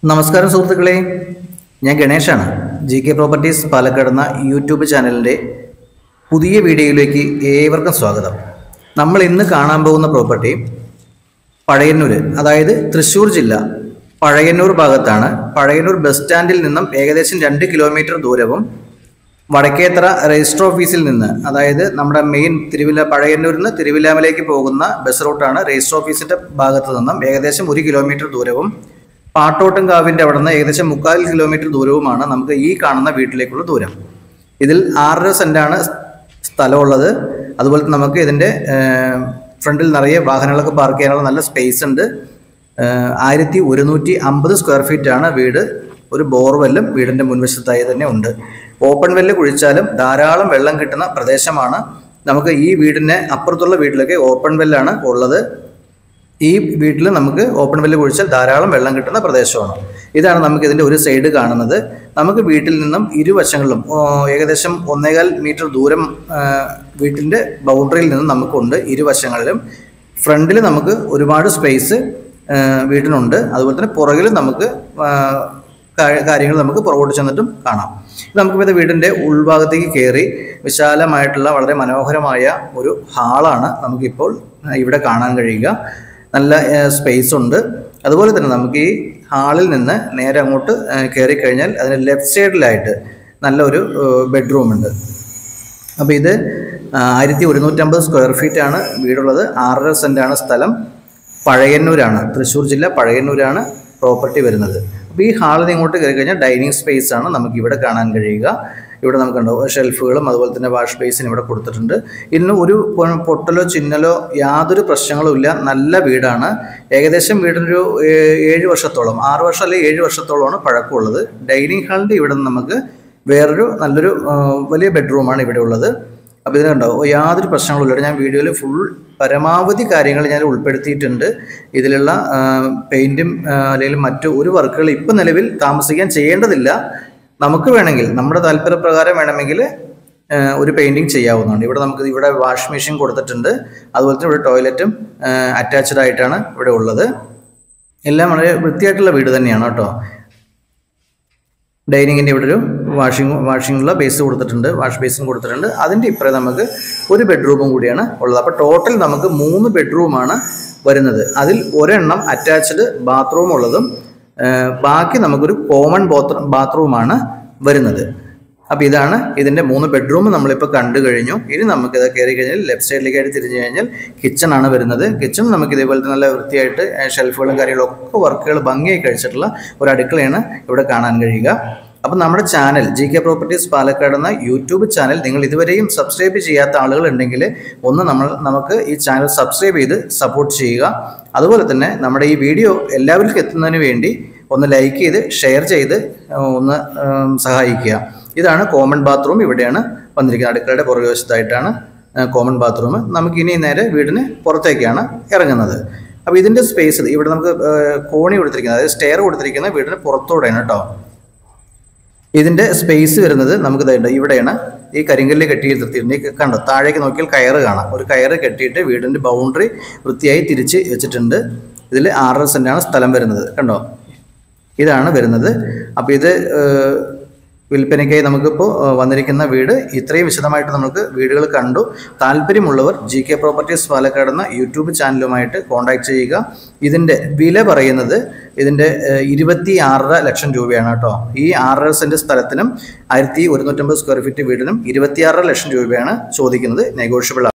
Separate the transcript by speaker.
Speaker 1: നമസ്കാരം സുഹൃത്തുക്കളെ ഞാൻ ഗണേഷാണ് ജി കെ പ്രോപ്പർട്ടീസ് പാലക്കാട് എന്ന യൂട്യൂബ് ചാനലിൻ്റെ പുതിയ വീഡിയോയിലേക്ക് ഏവർക്കും സ്വാഗതം നമ്മൾ ഇന്ന് കാണാൻ പോകുന്ന പ്രോപ്പർട്ടി പഴയന്നൂർ അതായത് തൃശ്ശൂർ ജില്ല പഴയന്നൂർ ഭാഗത്താണ് പഴയന്നൂർ ബസ് സ്റ്റാൻഡിൽ നിന്നും ഏകദേശം രണ്ട് കിലോമീറ്റർ ദൂരവും വടക്കേത്തറ രജിസ്റ്റർ ഓഫീസിൽ നിന്ന് അതായത് നമ്മുടെ മെയിൻ തിരുവില്ല പഴയന്നൂരിൽ നിന്ന് തിരുവില്ലാമലേക്ക് പോകുന്ന ബസ് റൂട്ടാണ് രജിസ്റ്റർ ഓഫീസിന്റെ ഭാഗത്ത് നിന്നും ഏകദേശം ഒരു കിലോമീറ്റർ ദൂരവും പാട്ടോട്ടുംകാവിന്റെ അവിടെ നിന്ന് ഏകദേശം മുക്കാൽ കിലോമീറ്റർ ദൂരവുമാണ് നമുക്ക് ഈ കാണുന്ന വീട്ടിലേക്കുള്ള ദൂരം ഇതിൽ ആറര സെന്റാണ് സ്ഥലമുള്ളത് അതുപോലെ തന്നെ നമുക്ക് ഇതിന്റെ ഏഹ്, ഫ്രണ്ടിൽ നിറയെ വാഹനങ്ങളൊക്കെ പാർക്ക് ചെയ്യാനുള്ള നല്ല സ്പേസ് ഉണ്ട് ഏഹ്, ആയിരത്തി ഒരുന്നൂറ്റി അമ്പത് സ്ക്വയർ ഫീറ്റ് ആണ് വീട് ഒരു ബോർവെല്ലും വീടിന്റെ മുൻവശത്തായി തന്നെ ഉണ്ട് ഓപ്പൺ വെല്ല് കുഴിച്ചാലും ധാരാളം വെള്ളം കിട്ടുന്ന പ്രദേശമാണ് നമുക്ക് ഈ വീടിന്റെ അപ്പുറത്തുള്ള വീട്ടിലൊക്കെ ഓപ്പൺ വെല്ലാണ് ഉള്ളത് ഈ വീട്ടിൽ നമുക്ക് ഓപ്പൺ വെല്ല് കുഴിച്ചാൽ ധാരാളം വെള്ളം കിട്ടുന്ന പ്രദേശമാണ് ഇതാണ് നമുക്ക് ഇതിന്റെ ഒരു സൈഡ് കാണുന്നത് നമുക്ക് വീട്ടിൽ നിന്നും ഇരുവശങ്ങളിലും ഓ, ഏകദേശം ഒന്നേകാൽ മീറ്റർ ദൂരം ആ, വീട്ടിന്റെ ബൗണ്ടറിയിൽ നിന്നും നമുക്കുണ്ട് ഇരുവശങ്ങളിലും ഫ്രണ്ടിൽ നമുക്ക് ഒരുപാട് സ്പേസ് വീട്ടിനുണ്ട് അതുപോലെ തന്നെ പുറകിലും നമുക്ക് ആ, കാ- കാര്യങ്ങൾ നമുക്ക് പുറകോട്ട് ചെന്നിട്ടും കാണാം ഇത് നമുക്ക് ഇത് വീടിന്റെ ഉൾഭാഗത്തേക്ക് കയറി വിശാലമായിട്ടുള്ള വളരെ മനോഹരമായ ഒരു ഹാളാണ് നമുക്കിപ്പോൾ ആ, ഇവിടെ കാണാൻ കഴിയുക നല്ല സ്പേസ് ഉണ്ട് അതുപോലെ തന്നെ നമുക്ക് ഈ ഹാളിൽ നിന്ന് നേരെ അങ്ങോട്ട് കയറി കഴിഞ്ഞാൽ അതിന് ലെഫ്റ്റ് സൈഡിലായിട്ട് നല്ലൊരു ബെഡ്റൂം ഉണ്ട് അപ്പോൾ ഇത് ആയിരത്തി ഒരുന്നൂറ്റമ്പത് സ്ക്വയർ ഫീറ്റ് ആണ് വീടുള്ളത് ആറര സെൻറ്റാണ് സ്ഥലം പഴയന്നൂരാണ് തൃശ്ശൂർ ജില്ല പഴയന്നൂരാണ് പ്രോപ്പർട്ടി വരുന്നത് അപ്പോൾ ഈ ഹാളിൽ ഇങ്ങോട്ട് കയറി കഴിഞ്ഞാൽ ഡൈനിങ് സ്പേസ് ആണ് നമുക്ക് ഇവിടെ കാണാൻ കഴിയുക ഇവിടെ നമുക്കുണ്ടോ ഷെൽഫുകളും അതുപോലെ തന്നെ വാഷ് ബേസിനും ഇവിടെ കൊടുത്തിട്ടുണ്ട് ഇന്ന് ഒരു പൊ- പൊട്ടലോ ചിന്നലോ യാതൊരു പ്രശ്നങ്ങളും ഇല്ല നല്ല വീടാണ് ഏകദേശം വീടിനൊരു ഏ- ഏഴ് വർഷത്തോളം ആറ് വർഷം അല്ലെങ്കിൽ ഏഴ് വർഷത്തോളമാണ് പഴക്കമുള്ളത് ഡൈനിങ് ഹാളിൻ്റെ ഇവിടെ നിന്ന് നമുക്ക് വേറൊരു നല്ലൊരു ആ, വലിയ ബെഡ്റൂമാണ് ഇവിടെ ഉള്ളത് അപ്പോൾ ഇത് കണ്ടോ യാതൊരു പ്രശ്നങ്ങളും ഇല്ല ഞാൻ വീഡിയോയിൽ ഫുൾ പരമാവധി കാര്യങ്ങൾ ഞാൻ ഉൾപ്പെടുത്തിയിട്ടുണ്ട് ഇതിലുള്ള ആ, പെയിൻറ്റും ആ, അല്ലെങ്കിൽ മറ്റു ഒരു വർക്കുകൾ ഇപ്പം നിലവിൽ താമസിക്കാൻ ചെയ്യേണ്ടതില്ല നമുക്ക് വേണമെങ്കിൽ നമ്മുടെ താല്പര്യപ്രകാരം വേണമെങ്കിൽ ആ, ഒരു പെയിൻറ്റിങ് ചെയ്യാവുന്നതാണ് ഇവിടെ നമുക്ക് ഇവിടെ വാഷ് മെഷീൻ കൊടുത്തിട്ടുണ്ട് അതുപോലെ തന്നെ ഇവിടെ ടോയ്ലറ്റും അറ്റാച്ച്ഡ് ആയിട്ടാണ് ഇവിടെ ഉള്ളത് എല്ലാം വളരെ വൃത്തിയായിട്ടുള്ള വീട് തന്നെയാണ് കേട്ടോ ഡൈനിങ്ങിൻ്റെ ഇവിടെ ഒരു വാഷിംഗ് വാഷിംഗുള്ള ബേസ് കൊടുത്തിട്ടുണ്ട് വാഷ് ബേസും കൊടുത്തിട്ടുണ്ട് അതിൻ്റെ ഇപ്പുറം നമുക്ക് ഒരു ബെഡ്റൂമും കൂടിയാണ് ഉള്ളത് അപ്പോൾ ടോട്ടൽ നമുക്ക് മൂന്ന് ബെഡ്റൂമാണ് വരുന്നത് അതിൽ ഒരെണ്ണം അറ്റാച്ച്ഡ് ബാത്റൂം ഉള്ളതും ആ, ബാക്കി നമുക്കൊരു കോമൺ ബാത്റൂമാണ് വരുന്നത് അപ്പോൾ ഇതാണ് ഇതിൻ്റെ മൂന്ന് ബെഡ്റൂം നമ്മളിപ്പോൾ കണ്ടു കഴിഞ്ഞു ഇനി നമുക്കിത് കയറി കഴിഞ്ഞാൽ ലെഫ്റ്റ് സൈഡിലേക്കായിട്ട് തിരിഞ്ഞു കഴിഞ്ഞാൽ കിച്ചൺ ആണ് വരുന്നത് കിച്ചൺ നമുക്ക് ഇതേപോലത്തെ നല്ല വൃത്തിയായിട്ട് ഏഹ്, ഷെൽഫുകളും കാര്യങ്ങളും ഒക്കെ വർക്കുകൾ ഭംഗിയായി കഴിച്ചിട്ടുള്ള ഒരു അടുക്കളയാണ് ഇവിടെ കാണാൻ കഴിയുക അപ്പം നമ്മുടെ channel G K properties Palakkad എന്ന യൂട്യൂബ് ചാനൽ നിങ്ങൾ ഇതുവരെയും സബ്സ്ക്രൈബ് ചെയ്യാത്ത ആളുകൾ ഉണ്ടെങ്കിൽ ഒന്ന് നമ്മൾ നമുക്ക് ഈ ചാനൽ സബ്സ്ക്രൈബ് ചെയ്ത് സപ്പോർട്ട് ചെയ്യുക അതുപോലെ തന്നെ നമ്മുടെ ഈ വീഡിയോ എല്ലാവർക്കും എത്തുന്നതിന് വേണ്ടി ഒന്ന് ലൈക്ക് ചെയ്ത് ഷെയർ ചെയ്ത് ഏഹ്, ഒന്ന് ഏഹ്, സഹായിക്കുക ഇതാണ് കോമൺ ബാത്റൂം ഇവിടെയാണ് വന്നിരിക്കുന്നത് അടുക്കളയുടെ പുറകുവശത്തായിട്ടാണ് കോമൺ ബാത്റൂം നമുക്ക് ഇനി നേരെ വീടിന് പുറത്തേക്കാണ് ഇറങ്ങുന്നത് അപ്പോൾ ഇതിൻ്റെ സ്പേസ് ഇവിടെ നമുക്ക് ഏഹ്, കോണി കൊടുത്തിരിക്കുന്നത് അതായത് സ്റ്റെയർ കൊടുത്തിരിക്കുന്നത് വീടിന് പുറത്തൂടെയാണ് കേട്ടോ ഇതിന്റെ സ്പേസ് വരുന്നത് നമുക്ക് ഇതായിട്ട് ഇവിടെയാണ് ഈ കരിങ്കല്ല് കെട്ടി നിർത്തിയിട്ടുണ്ട് ഈ കണ്ടോ താഴേക്ക് നോക്കിയാൽ കയറ് കാണാം ഒരു കയറ് കെട്ടിയിട്ട് വീടിന്റെ ബൗണ്ടറി വൃത്തിയായി തിരിച്ച് വെച്ചിട്ടുണ്ട് ഇതിൽ ആറര സെന്റാണ് സ്ഥലം വരുന്നത് കണ്ടോ ഇതാണ് വരുന്നത് അപ്പോൾ ഇത് ഏഹ്, വിൽപ്പനയ്ക്കായി നമുക്കിപ്പോൾ ഏഹ്, വന്നിരിക്കുന്ന വീട് ഇത്രയും വിശദമായിട്ട് നമുക്ക് വീടുകൾ കണ്ടു താല്പര്യമുള്ളവർ ജി കെ പ്രോപ്പർട്ടീസ് പാലക്കാട് എന്ന യൂട്യൂബ് ചാനലുമായിട്ട് കോൺടാക്ട് ചെയ്യുക ഇതിൻ്റെ വില പറയുന്നത് ഇതിൻ്റെ ഏഹ്, ഇരുപത്തി ആറര ലക്ഷം രൂപയാണ് കേട്ടോ ഈ ആറര സെൻറ്റ് സ്ഥലത്തിനും ആയിരത്തി ഒരുന്നൂറ്റമ്പത് സ്ക്വയർ ഫീറ്റ് വീടിനും ഇരുപത്തിയാറര ലക്ഷം രൂപയാണ് ചോദിക്കുന്നത് നെഗോഷ്യബിൾ